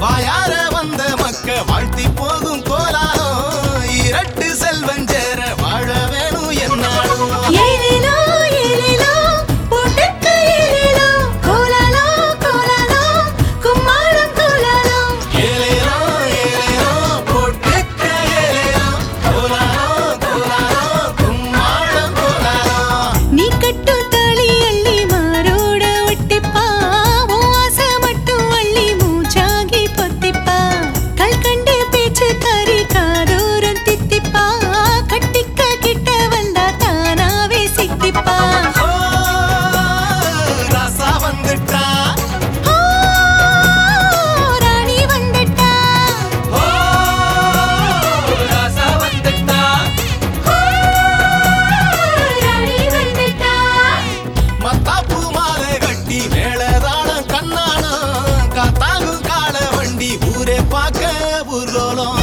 வாயார வந்த மக்க வாழ்த்தி போகும் கோலாரம் இரட்டு செல்வஞ்சேர வாழ வேணும் என்னாலும் ஏலேலோ ஏலேலோ பொட்டுக்க ஏலேலோ கோலாலோ கோலாலோ கும்மாளம் கோலாலோ ஏலேலோ ஏலேலோ பொட்டுக்க ஏலேலோ கோலாலோ கோலாலோ கும்மாளம் கோலாலோ நீ கட்டும் தாலி அள்ளி மாரோட ஒட்டிப்பா உன் ஆசை மட்டும் அள்ளி மூச்சாகி பொத்திப்பா கல் கண்டு பேச்சு காரி காதோரம் தித்திப்பா கட்டிக்க கிட்ட வந்தா தானாவே சிக்கிப்பா ஓ, ராசா வந்துட்டா ஓ, ராணி வந்துட்டா ஓ, ராசா வந்துட்டா ஓ, ராணி வந்துட்டா மத்தாப்பு மாலை கட்டி மேளதாளம் கண்ணானம் காத்தாங்கும் கால வண்டி ஊரே பார்க்க ஊர்லோலம்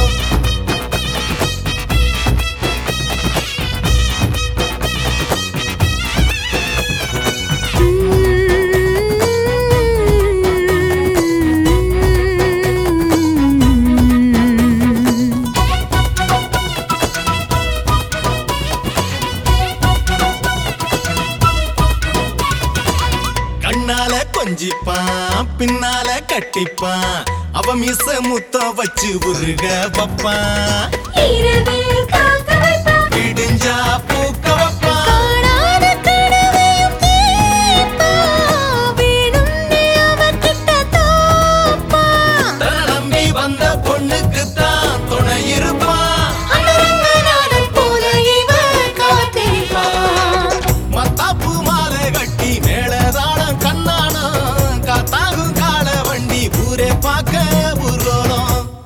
கண்ணால கொஞ்சிப்பான் பின்னால கட்டிப்பான் அவ மிச முத்தம் வச்சு உருக வப்பான் இரவில் காக்க வைப்பான் விடிஞ்சா பூக்க வப்பான் காணாத கனவையும் கேட்பான் வேணும்னே அவகிட்ட தோப்பான் தன்னை நம்பி வந்த பொண்ணுக்கு தான் துணை இருப்பான் அந்த ரங்கநாதன் போல இவன் காத்திருப்பான் மத்தாப்பு மாலை கட்டி மேளதாளம் கண்ணானம் காத்தாகும் கால வண்டி ஊரே பார்க்க ஊர்வலம்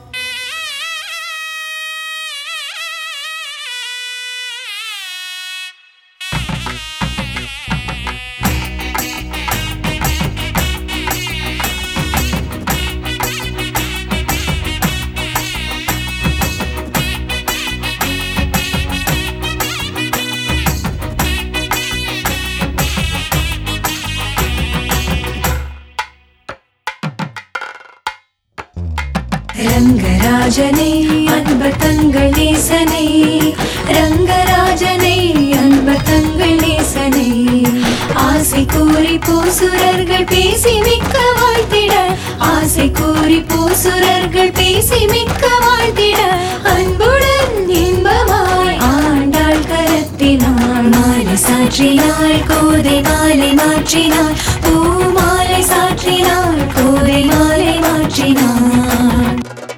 ரங்கராஜனே அன்ப தங்கள் நேசனே ரங்கராஜனே அன்ப தங்கள் நேசனே ஆசை கூறி பூசுரர்கள் பேசி மிக்க வாழ்த்திட ஆசை கூறி பூசுரர்கள் பேசி மிக்க வாழ்த்திட அன்புடன் இன்பமாய் ஆண்டாள் கரத்தினாள் மாலை சாற்றினாள் கோதை மாலை மாற்றினாள் பூ மாலை சாற்றினாள் கோதை மாலை மாற்றினாள்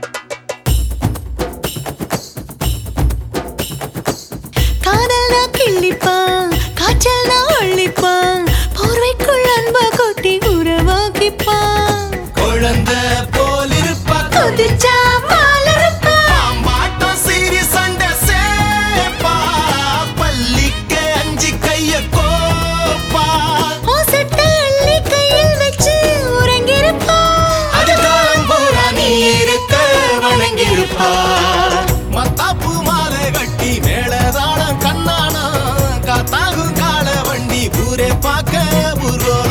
காதல்னா கிள்ளிப்பான் காய்ச்சல்னா அள்ளிப்பான் போர்வைக்குள் அன்ப கொட்டி உறவாக்கிப்பான் குழந்தை போல் இருப்பா கொதிச்சா மாலருப்பான் பாம்பாட்டம் சீறி சண்டை சேப்பா பள்ளிக்க அஞ்சு கைய கோப்பா ஓசட்ட அள்ளி கையில் வச்சு உறங்கிருப்பான் அதிகாரம் பூரா நீ இருக்க வணங்கியிருப்பா மத்தாப்பு மாலை கட்டி மேளதாளம் கண்ணானம் காத்தாகும் கால வண்டி ஊரே பார்க்க ஊர்வலம்